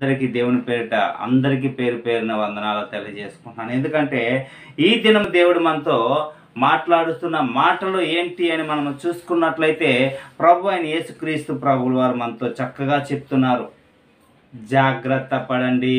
అందరికీ దేవుని పేరిట అందరికీ పేరు పేరున వందనాలు తెలియజేసుకుంటున్నాను ఎందుకంటే ఈ దినం దేవుడు మనతో మాట్లాడుతున్న మాటలు ఏంటి అని మనం చూసుకున్నట్లయితే ప్రభు అయిన యేసుక్రీస్తు ప్రభువుల వారు మనతో చక్కగా చెప్తున్నారు జాగ్రత్త పడండి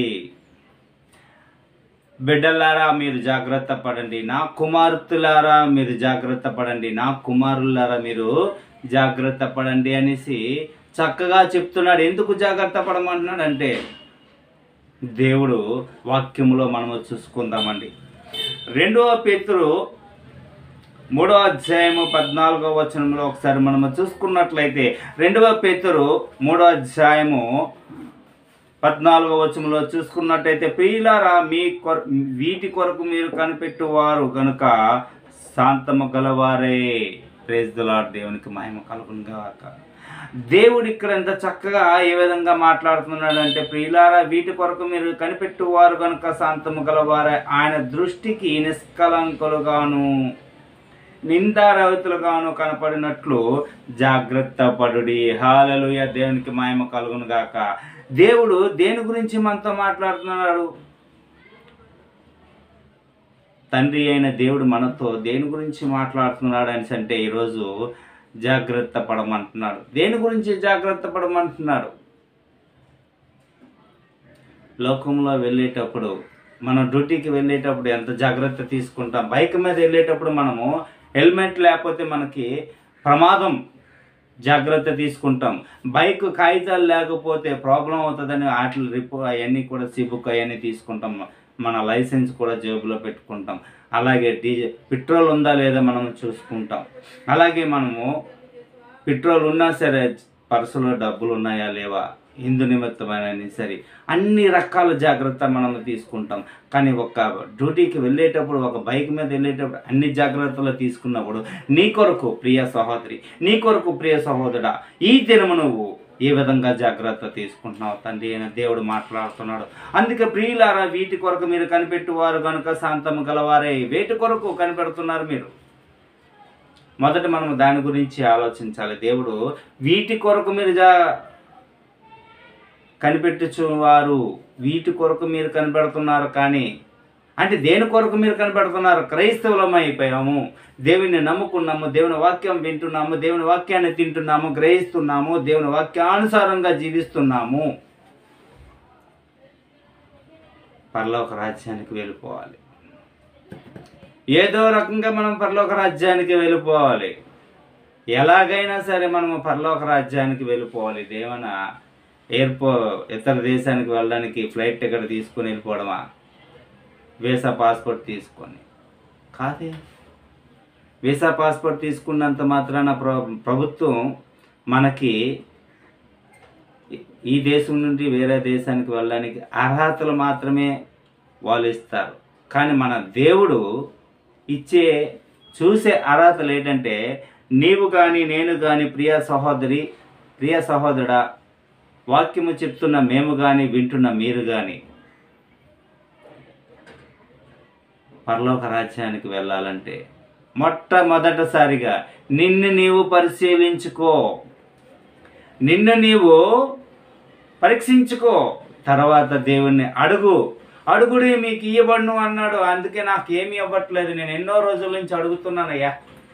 బిడ్డలారా మీరు జాగ్రత్త పడండి నా కుమార్తెలారా మీరు జాగ్రత్త పడండి నా కుమారులారా మీరు జాగ్రత్త పడండి అనేసి చక్కగా చెప్తున్నాడు ఎందుకు జాగ్రత్త పడమంటున్నాడు అంటే దేవుడు వాక్యములో మనము చూసుకుందామండి రెండవ పేతురు మూడవ అధ్యాయము పద్నాలుగవ వచనంలో ఒకసారి మనము చూసుకున్నట్లయితే రెండవ పేతురు మూడవ అధ్యాయము పద్నాలుగవ వచనంలో చూసుకున్నట్టయితే ప్రియులారా మీ కొర వీటి కొరకు మీరు కనిపెట్టువారు కనుక శాంతము గలవారే ప్రేజ్ దులాడ్ దేవునికి మహిమ కలుగును గాక దేవుడు ఇక్కడ ఎంత చక్కగా ఏ విధంగా మాట్లాడుతున్నాడు అంటే ప్రియులారా వీటి కొరకు మీరు కనిపెట్టువారు కనుక శాంతము గలవారే ఆయన దృష్టికి నిష్కలంకులుగాను నిందారహితులుగాను కనపడినట్లు జాగ్రత్త పడుడి హాలలుయ దేవునికి మహిమ కలుగును గాక దేవుడు దేని గురించి మనతో మాట్లాడుతున్నాడు తండ్రి అయిన దేవుడు మనతో దేని గురించి మాట్లాడుతున్నాడు అని అంటే ఈరోజు జాగ్రత్త పడమంటున్నాడు దేని గురించి జాగ్రత్త పడమంటున్నాడు లోకంలో వెళ్ళేటప్పుడు మనం డ్యూటీకి వెళ్ళేటప్పుడు ఎంత జాగ్రత్త తీసుకుంటాం బైక్ మీద వెళ్ళేటప్పుడు మనము హెల్మెట్ లేకపోతే మనకి ప్రమాదం జాగ్రత్త తీసుకుంటాం బైక్ కాగితాలు లేకపోతే ప్రాబ్లం అవుతుందని వాటి రిపో అవన్నీ కూడా సిబుక్ అవన్నీ తీసుకుంటాం మన లైసెన్స్ కూడా జేబులో పెట్టుకుంటాం అలాగే డీజే పెట్రోల్ ఉందా లేదా మనం చూసుకుంటాం అలాగే మనము పెట్రోల్ ఉన్నా సరే పర్సులో డబ్బులు ఉన్నాయా లేవా హిందూ నిమిత్తమైన సరే అన్ని రకాల జాగ్రత్త మనం తీసుకుంటాం కానీ ఒక డ్యూటీకి వెళ్ళేటప్పుడు ఒక బైక్ మీద వెళ్ళేటప్పుడు అన్ని జాగ్రత్తలు తీసుకున్నప్పుడు నీ కొరకు ప్రియ సహోదరి నీ కొరకు ప్రియ సహోదరుడా ఈ దినము నువ్వు ఏ విధంగా జాగ్రత్త తీసుకుంటున్నావు తండ్రి అయిన దేవుడు మాట్లాడుతున్నాడు అందుకే ప్రియులారా వీటి కొరకు మీరు కనిపెట్టువారు కనుక శాంతము గలవారే వేటి కొరకు కనిపెడుతున్నారు మీరు మొదట మనం దాని గురించి ఆలోచించాలి దేవుడు వీటి కొరకు మీరు జా కనిపెట్టుచువారు వీటి కొరకు మీరు కనిపెడుతున్నారు కానీ అంటే దేని కొరకు మీరు కనిపెడుతున్నారు క్రైస్తవులం అయిపోయాము దేవుని నమ్ముకున్నాము దేవుని వాక్యం వింటున్నాము దేవుని వాక్యాన్ని తింటున్నాము గ్రహిస్తున్నాము దేవుని వాక్యానుసారంగా జీవిస్తున్నాము పరలోక రాజ్యానికి వెళ్ళిపోవాలి ఏదో రకంగా మనం పరలోక రాజ్యానికి వెళ్ళిపోవాలి ఎలాగైనా సరే మనము పరలోక రాజ్యానికి వెళ్ళిపోవాలి దేవన ఎయిర్పో ఇతర దేశానికి వెళ్ళడానికి ఫ్లైట్ టికెట్ తీసుకొని వెళ్ళిపోవడమా వీసా పాస్పోర్ట్ తీసుకొని కాదే వీసా పాస్పోర్ట్ తీసుకున్నంత మాత్రాన ప్ర ప్రభుత్వం మనకి ఈ దేశం నుండి వేరే దేశానికి వెళ్ళడానికి అర్హతలు మాత్రమే వాళ్ళు ఇస్తారు కానీ మన దేవుడు ఇచ్చే చూసే అర్హతలు ఏంటంటే నీవు కానీ నేను కానీ ప్రియ సహోదరి ప్రియ సహోదరుడా వాక్యము చెప్తున్న మేము కానీ వింటున్న మీరు కానీ పరలోక రాజ్యానికి వెళ్ళాలంటే మొట్టమొదటిసారిగా నిన్ను నీవు పరిశీలించుకో నిన్ను నీవు పరీక్షించుకో తర్వాత దేవుణ్ణి అడుగు అడుగుడి మీకు ఇవ్వబడును అన్నాడు అందుకే నాకు ఏమి ఇవ్వట్లేదు నేను ఎన్నో రోజుల నుంచి అడుగుతున్నానయ్యా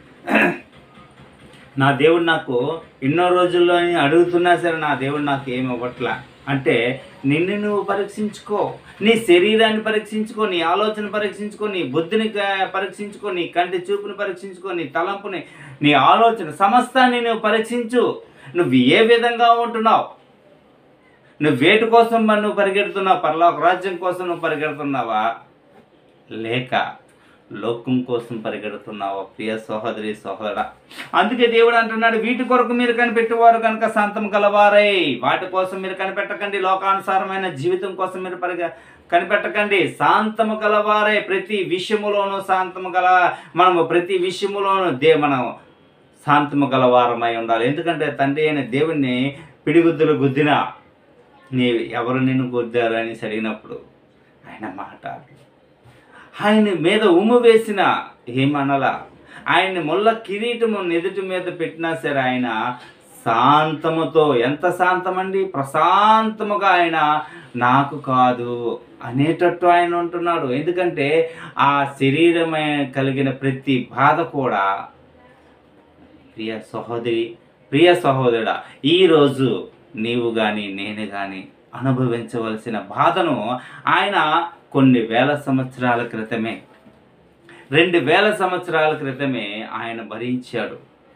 నా దేవుడు నాకు ఎన్నో రోజుల్లో అడుగుతున్నా సరే నా దేవుడు నాకు ఏమి ఇవ్వట్లా అంటే నిన్ను నువ్వు పరీక్షించుకో నీ శరీరాన్ని పరీక్షించుకో నీ ఆలోచన పరీక్షించుకో నీ బుద్ధిని క- పరీక్షించుకో నీ కంటి చూపుని పరీక్షించుకో నీ తలంపుని నీ ఆలోచన సమస్తాన్ని నువ్వు పరీక్షించు నువ్వు ఏ విధంగా ఉంటున్నావు నువ్వు వేటి కోసం మరి నువ్వు పరిగెడుతున్నావు పరలోక రాజ్యం కోసం నువ్వు పరిగెడుతున్నావా లేక లోకం కోసం పరిగెడుతున్నావా ప్రియ సహోదరి సహోదరా అందుకే దేవుడు అంటున్నాడు వీటి కొరకు మీరు కనిపెట్టేవారు కనుక శాంతం గలవారై వాటి కోసం మీరు కనిపెట్టకండి లోకానుసారమైన జీవితం కోసం మీరు పరిగె కనిపెట్టకండి శాంతము గలవారై ప్రతి విషయములోనూ శాంతము గల మనము ప్రతి విషయములోనూ దే మనం శాంతము గలవారమై ఉండాలి ఎందుకంటే తండ్రి అయిన దేవుణ్ణి పిడిగుద్దులు గుద్దిన నీ ఎవరు నిన్ను గుద్దారు అని అడిగినప్పుడు ఆయన మాట్లాడు ఆయన మీద ఉమ్ము వేసిన ఏమనలా ఆయన్ని ముళ్ళ కిరీటము నెదుటి మీద పెట్టినా సరే ఆయన శాంతముతో ఎంత శాంతమండి ప్రశాంతముగా ఆయన నాకు కాదు అనేటట్టు ఆయన ఉంటున్నాడు ఎందుకంటే ఆ శరీరమే కలిగిన ప్రతి బాధ కూడా ప్రియ సహోదరి ప్రియ సహోదరుడా ఈరోజు నీవు కానీ నేను కానీ అనుభవించవలసిన బాధను ఆయన కొన్ని వేల సంవత్సరాల క్రితమే రెండు వేల సంవత్సరాల క్రితమే ఆయన భరించాడు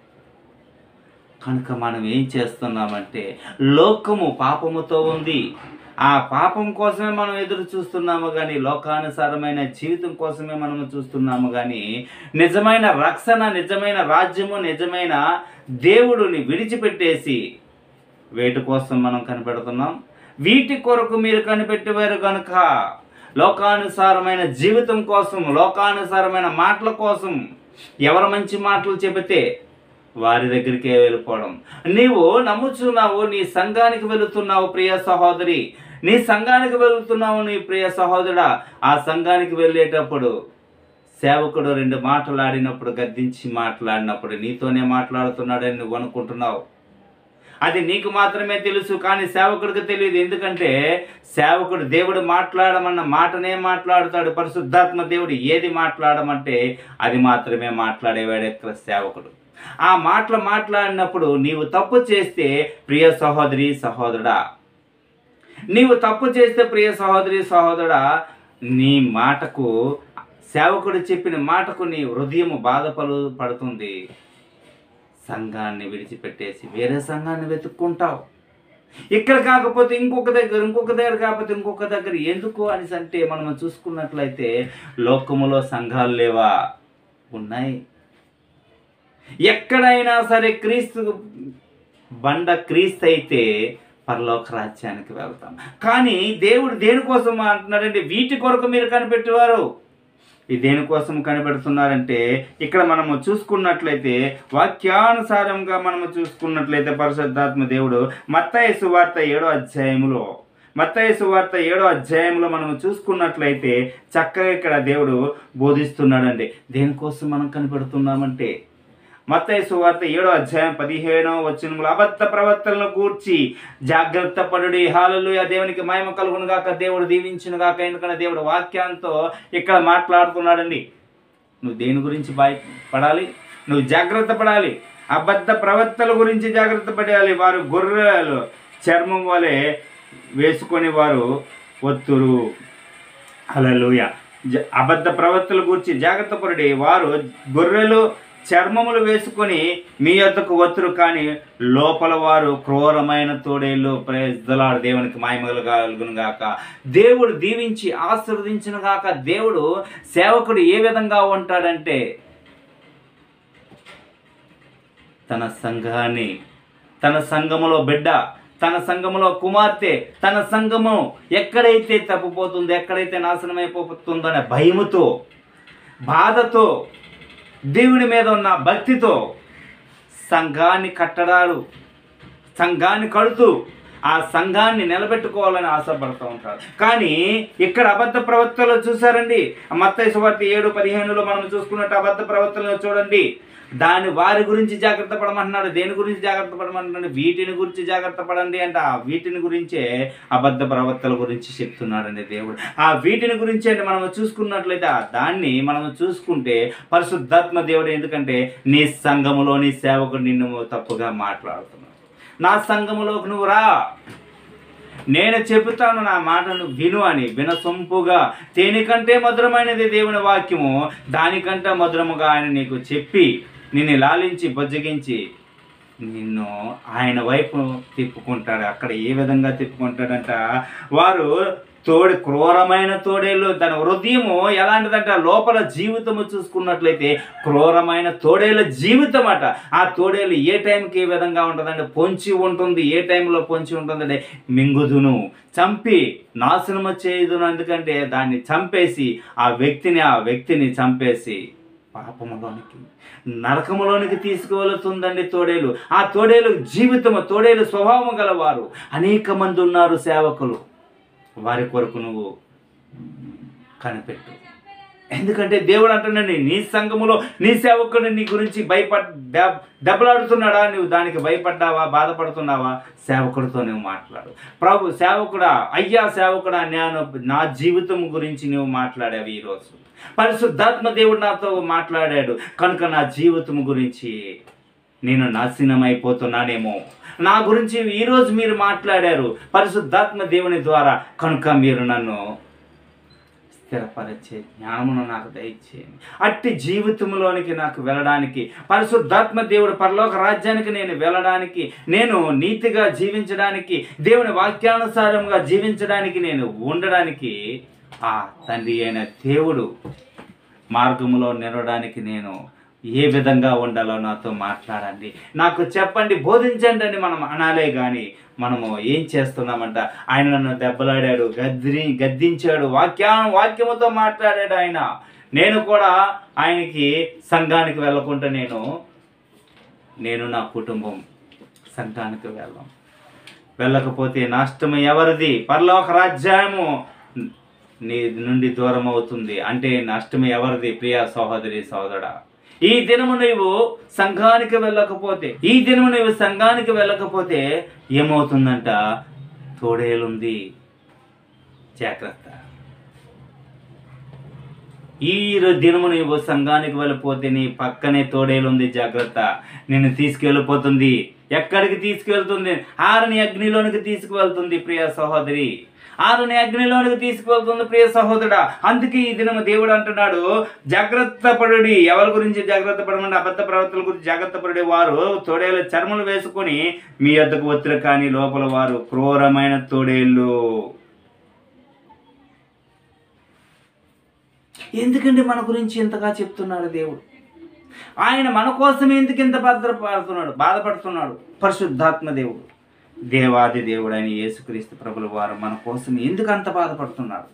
కనుక మనం ఏం చేస్తున్నామంటే లోకము పాపముతో ఉంది ఆ పాపం కోసమే మనం ఎదురు చూస్తున్నాము కానీ లోకానుసారమైన జీవితం కోసమే మనము చూస్తున్నాము కానీ నిజమైన రక్షణ నిజమైన రాజ్యము నిజమైన దేవుడిని విడిచిపెట్టేసి వేటి కోసం మనం కనిపెడుతున్నాం వీటి కొరకు మీరు కనిపెట్టేవారు కనుక లోకానుసారమైన జీవితం కోసం లోకానుసారమైన మాటల కోసం ఎవరు మంచి మాటలు చెబితే వారి దగ్గరికే వెళ్ళిపోవడం నీవు నమ్ముచున్నావు నీ సంఘానికి వెళుతున్నావు ప్రియ సహోదరి నీ సంఘానికి వెళుతున్నావు నీ ప్రియ సహోదరుడా ఆ సంఘానికి వెళ్ళేటప్పుడు సేవకుడు రెండు మాటలు ఆడినప్పుడు గద్దించి మాట్లాడినప్పుడు నీతోనే మాట్లాడుతున్నాడని నువ్వు అనుకుంటున్నావు అది నీకు మాత్రమే తెలుసు కానీ సేవకుడికి తెలియదు ఎందుకంటే సేవకుడు దేవుడు మాట్లాడమన్న మాటనే మాట్లాడుతాడు పరిశుద్ధాత్మ దేవుడు ఏది మాట్లాడమంటే అది మాత్రమే మాట్లాడేవాడు ఎక్కడ సేవకుడు ఆ మాటలు మాట్లాడినప్పుడు నీవు తప్పు చేస్తే ప్రియ సహోదరి సహోదరుడా నీవు తప్పు చేస్తే ప్రియ సహోదరి సహోదరుడా నీ మాటకు సేవకుడు చెప్పిన మాటకు నీ హృదయము బాధపడు పడుతుంది సంఘాన్ని విడిచిపెట్టేసి వేరే సంఘాన్ని వెతుక్కుంటావు ఇక్కడ కాకపోతే ఇంకొక దగ్గర ఇంకొక దగ్గర కాకపోతే ఇంకొక దగ్గర ఎందుకు అని అంటే మనం చూసుకున్నట్లయితే లోకములో సంఘాలు లేవా ఉన్నాయి ఎక్కడైనా సరే క్రీస్తు బండ క్రీస్తు అయితే పరలోక రాజ్యానికి వెళ్తాం కానీ దేవుడు దేనికోసం అంటున్నాడంటే వీటి కొరకు మీరు కనిపెట్టేవారు ఈ దేనికోసం కనిపెడుతున్నారంటే ఇక్కడ మనము చూసుకున్నట్లయితే వాక్యానుసారంగా మనము చూసుకున్నట్లయితే పరిశుద్ధాత్మ దేవుడు మత్తయి సువార్త ఏడో అధ్యాయములో మత్తయి సువార్త ఏడో అధ్యాయంలో మనం చూసుకున్నట్లయితే చక్కగా ఇక్కడ దేవుడు బోధిస్తున్నాడండి దేనికోసం మనం కనిపెడుతున్నామంటే మత్తయి సువార్త ఏడో అధ్యాయం పదిహేనో వచనములు అబద్ధ ప్రవర్తనలు కూర్చి జాగ్రత్త పడుడి హాలలు దేవునికి మహిమ కలుగును గాక దేవుడు దీవించును గాక ఎందుకంటే దేవుడు వాక్యాంతో ఇక్కడ మాట్లాడుతున్నాడండి నువ్వు దేని గురించి భయ పడాలి నువ్వు జాగ్రత్త పడాలి అబద్ధ ప్రవర్తనల గురించి జాగ్రత్త పడాలి వారు గొర్రెలు చర్మం వలె వేసుకొని వారు ఒత్తురు హల్లెలూయ జ- అబద్ధ ప్రవర్తనల గురించి జాగ్రత్త పడి వారు గొర్రెలు చర్మములు వేసుకొని మీ యొద్దకు వత్తురు కానీ లోపల వారు క్రూరమైన తోడేళ్ళు ప్రజలాడు దేవునికి మాయమగలు కలుగును గాక దేవుడు దీవించి ఆశీర్వదించిన గాక దేవుడు సేవకుడు ఏ విధంగా ఉంటాడంటే తన సంఘాన్ని తన సంఘములో బిడ్డ తన సంఘములో కుమార్తె తన సంఘము ఎక్కడైతే తప్పిపోతుందో ఎక్కడైతే నాశనమైపోతుందో అనే భయముతో బాధతో దేవుని మీద ఉన్న భక్తితో సంఘాన్ని కట్టడాలు సంఘాన్ని కడుతూ ఆ సంఘాన్ని నిలబెట్టుకోవాలని ఆశపడుతూ ఉంటారు కానీ ఇక్కడ అబద్ధ ప్రవర్తనలు చూసారండి మత్తయి సువార్త ఏడు పదిహేనులో మనం చూసుకున్నట్టు అబద్ధ ప్రవర్తనలు చూడండి దాని వారి గురించి జాగ్రత్త పడమంటున్నాడు దేని గురించి జాగ్రత్త పడమంటున్నాడు వీటిని గురించి జాగ్రత్త పడండి అంటే ఆ వీటిని గురించే అబద్ధ ప్రవర్తనల గురించి చెప్తున్నాడండి దేవుడు ఆ వీటిని గురించి అంటే మనం చూసుకున్నట్లయితే ఆ దాన్ని మనం చూసుకుంటే పరిశుద్ధాత్మ దేవుడు ఎందుకంటే నీ సంఘములో నీ సేవకుడు నిన్ను తప్పుగా మాట్లాడుతున్నాడు నా సంఘములోకి నువ్వు రా నేను చెబుతాను నా మాటను విను అని వినసొంపుగా దేనికంటే మధురమైనది దేవుని వాక్యము దానికంటే మధురముగా ఆయన నీకు చెప్పి నిన్ను లాలించి బొజ్జగించి నిన్ను ఆయన వైపు తిప్పుకుంటాడు అక్కడ ఏ విధంగా తిప్పుకుంటాడంట వారు తోడి క్రూరమైన తోడేళ్ళు తన హృదయము ఎలాంటిదంటే లోపల జీవితము చూసుకున్నట్లయితే క్రూరమైన తోడేళ్ళ జీవితం అట ఆ తోడేళ్ళు ఏ టైంకి ఏ విధంగా ఉంటుందంటే పొంచి ఉంటుంది ఏ టైంలో పొంచి ఉంటుందంటే మింగుదును చంపి నాశనము చేయుదును ఎందుకంటే దాన్ని చంపేసి ఆ వ్యక్తిని ఆ వ్యక్తిని చంపేసి పాపములోనికి నరకములోనికి తీసుకువెళుతుందండి తోడేలు ఆ తోడేలు జీవితము తోడేలు స్వభావము గలవారు అనేక మంది ఉన్నారు సేవకులు వారి కొరకు నువ్వు కనిపెట్టు ఎందుకంటే దేవుడు అంటున్నాడు నీ సంఘములో నీ సేవకుడు నీ గురించి భయపడ్ దెబ్- దెబ్బలాడుతున్నాడా నువ్వు దానికి భయపడ్డావా బాధపడుతున్నావా సేవకుడితో నువ్వు మాట్లాడు ప్రభు సేవకుడా అయ్యా సేవకుడా నేను నా జీవితం గురించి నువ్వు మాట్లాడావు ఈరోజు పరిశుద్ధాత్మ దేవుడు నాతో మాట్లాడాడు కనుక నా జీవితం గురించి నేను నాశనం అయిపోతున్నానేమో నా గురించి ఈరోజు మీరు మాట్లాడారు పరిశుద్ధాత్మ దేవుని ద్వారా కనుక మీరు నన్ను స్థిరపరిచే జ్ఞానమును నాకు దయచేయండి అట్టి జీవితంలోనికి నాకు వెళ్ళడానికి పరిశుద్ధాత్మ దేవుడు పరలోక రాజ్యానికి నేను వెళ్ళడానికి నేను నీతిగా జీవించడానికి దేవుని వాక్యానుసారంగా జీవించడానికి నేను ఉండడానికి ఆ తండ్రి అయిన దేవుడు మార్గములో నిలవడానికి నేను ఏ విధంగా ఉండాలో నాతో మాట్లాడండి నాకు చెప్పండి బోధించండి అని మనం అనాలే కానీ మనము ఏం చేస్తున్నామంట ఆయన నన్ను దెబ్బలాడాడు గద్ది గద్దించాడు వాక్యా వాక్యముతో మాట్లాడాడు ఆయన నేను కూడా ఆయనకి సంఘానికి వెళ్ళకుండా నేను నేను నా కుటుంబం సంఘానికి వెళ్ళాం వెళ్ళకపోతే నష్టం ఎవరిది పరలోక రాజ్యము నీ నుండి దూరం అవుతుంది అంటే నష్టం ఎవరిది ప్రియ సహోదరి సహోదరా ఈ దినము నీవు సంఘానికి వెళ్ళకపోతే ఈ దినము నీవు సంఘానికి వెళ్ళకపోతే ఏమవుతుందంట తోడేలుంది జాగ్రత్త ఈ రో- దినము నీవు సంఘానికి వెళ్ళిపోతే నీ పక్కనే తోడేలుంది జాగ్రత్త నిన్ను తీసుకెళ్ళిపోతుంది ఎక్కడికి తీసుకెళ్తుంది ఆరని అగ్నిలోనికి తీసుకువెళ్తుంది ప్రియ సహోదరి ఆరుని అగ్నిలోనికి తీసుకువెళ్తుంది ప్రియ సహోదరుడా అందుకే ఈ దినము దేవుడు అంటున్నాడు జాగ్రత్త పడుడి ఎవరి గురించి జాగ్రత్త పడమంటే అబద్ధ ప్రవర్తన గురించి జాగ్రత్త పడే వారు తోడేళ్ళ చర్మలు వేసుకొని మీ వద్దకు వచ్చిన కానీ లోపల వారు క్రూరమైన తోడేళ్ళు ఎందుకండి మన గురించి ఇంతగా చెప్తున్నాడు దేవుడు ఆయన మన కోసం ఎందుకు ఇంత భద్రపడుతున్నాడు బాధపడుతున్నాడు పరిశుద్ధాత్మ దేవుడు దేవాది దేవుడు ఆయన యేసుక్రీస్తు ప్రభుల వారు మన కోసం ఎందుకు అంత బాధపడుతున్నాడు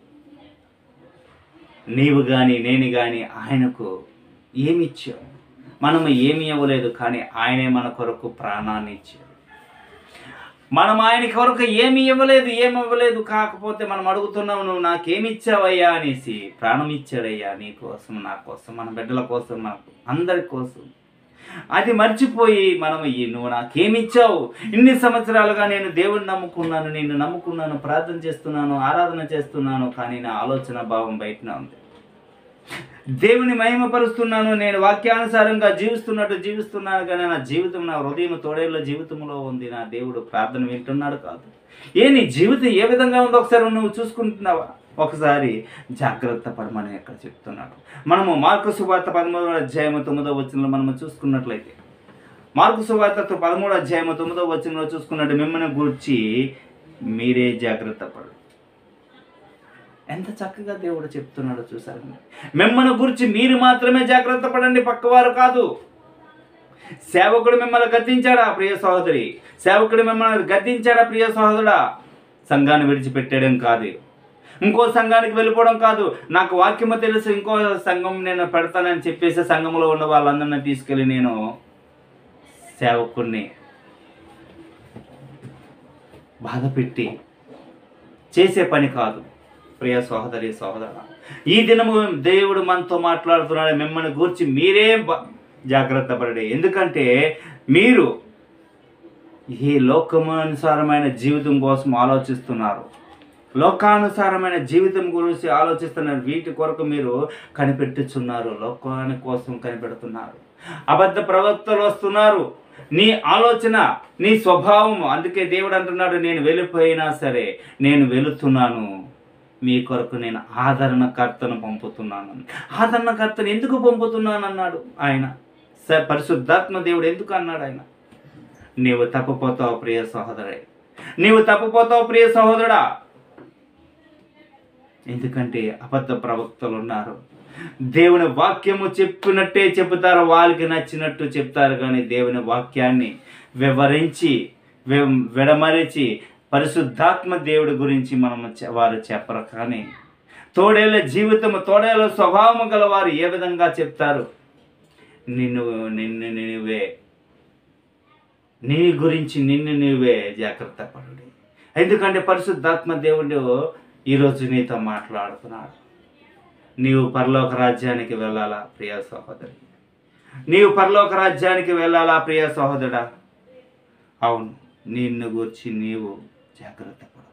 నీవు కానీ నేను కానీ ఆయనకు ఏమి ఇచ్చావు మనము ఏమి ఇవ్వలేదు కానీ ఆయనే మన కొరకు ప్రాణాన్ని ఇచ్చాడు మనం ఆయన కొరకు ఏమి ఇవ్వలేదు ఏమి ఇవ్వలేదు కాకపోతే మనం అడుగుతున్నావు నువ్వు నాకేమి ఇచ్చావయ్యా అనేసి ప్రాణం ఇచ్చాడయ్యా నీ కోసం నా కోసం మన బిడ్డల కోసం మనకు అందరి కోసం అది మర్చిపోయి మనం ఈ నువ్వు నాకేమి ఇచ్చావు ఇన్ని సంవత్సరాలుగా నేను దేవుడిని నమ్ముకున్నాను నిన్ను నమ్ముకున్నాను ప్రార్థన చేస్తున్నాను ఆరాధన చేస్తున్నాను కానీ నా ఆలోచన భావం బయటనే ఉంది దేవుని మహిమపరుస్తున్నాను నేను వాక్యానుసారంగా జీవిస్తున్నట్టు జీవిస్తున్నాను కానీ నా జీవితం నా హృదయం తోడేళ్ళ జీవితంలో ఉంది నా దేవుడు ప్రార్థన వింటున్నాడు కాదు ఏ నీ జీవితం ఏ విధంగా ఉందో ఒకసారి నువ్వు చూసుకుంటున్నావా ఒకసారి జాగ్రత్త పడమని ఇక్కడ చెప్తున్నాడు మనము మార్కు సువార్త పదమూడవ అధ్యాయము తొమ్మిదో వచనంలో మనము చూసుకున్నట్లయితే మార్కు సువార్త పదమూడో అధ్యాయము తొమ్మిదో వచనంలో చూసుకున్నట్టు మిమ్మల్ని గూర్చి మీరే జాగ్రత్త పడు ఎంత చక్కగా దేవుడు చెప్తున్నాడో చూసారు మిమ్మల్ని గురించి మీరు మాత్రమే జాగ్రత్త పడండి పక్కవారు కాదు సేవకుడు మిమ్మల్ని గద్దించాడా ప్రియ సహోదరి సేవకుడు మిమ్మల్ని గద్దించాడా ప్రియ సహోదరుడా సంఘాన్ని విడిచిపెట్టడం కాదు ఇంకో సంఘానికి వెళ్ళిపోవడం కాదు నాకు వాక్యము తెలుసు ఇంకో సంఘం నేను పెడతానని చెప్పేసి సంఘంలో ఉన్న వాళ్ళందరినీ తీసుకెళ్ళి నేను సేవకుడిని బాధ పెట్టి చేసే పని కాదు ప్రియ సహోదరి సహోదర ఈ దినము దేవుడు మనతో మాట్లాడుతున్నాడు మిమ్మల్ని గూర్చి మీరే బ- జాగ్రత్త పడే ఎందుకంటే మీరు ఈ లోకమానుసారమైన జీవితం కోసం ఆలోచిస్తున్నారు లోకానుసారమైన జీవితం గురించి ఆలోచిస్తున్నారు వీటి కొరకు మీరు కనిపెట్టుచున్నారు లోకాని కోసం కనిపెడుతున్నారు అబద్ధ ప్రవక్తలు వస్తున్నారు నీ ఆలోచన నీ స్వభావం అందుకే దేవుడు అంటున్నాడు నేను వెళ్ళిపోయినా సరే నేను వెళుతున్నాను మీ కొరకు నేను ఆదరణకర్తను పంపుతున్నాను ఆదరణకర్తను ఎందుకు పంపుతున్నాను అన్నాడు ఆయన స పరిశుద్ధాత్మ దేవుడు ఎందుకు అన్నాడు ఆయన నీవు తప్పిపోతావు ప్రియ సహోదరే నీవు తప్పిపోతావు ప్రియ సహోదరుడా ఎందుకంటే అబద్ధ ప్రవక్తలు ఉన్నారు దేవుని వాక్యము చెప్పినట్టే చెబుతారు వాళ్ళకి నచ్చినట్టు చెప్తారు కానీ దేవుని వాక్యాన్ని వివరించి వి- విడమరిచి పరిశుద్ధాత్మ దేవుడి గురించి మనం చె- వారు చెప్పరు కానీ తోడేళ్ళ జీవితము తోడేళ్ళ స్వభావము గల వారు ఏ విధంగా చెప్తారు నిన్ను నిన్ను నువ్వే నీ గురించి నిన్ను నువ్వే జాగ్రత్త పడు ఎందుకంటే పరిశుద్ధాత్మ దేవుడు ఈరోజు నీతో మాట్లాడుతున్నాడు నీవు పరలోక రాజ్యానికి వెళ్ళాలా ప్రియ సహోదరి నీవు పరలోక రాజ్యానికి వెళ్ళాలా ప్రియ సహోదరుడా అవును నిన్ను గూర్చి నీవు జాగ్రత్త పడు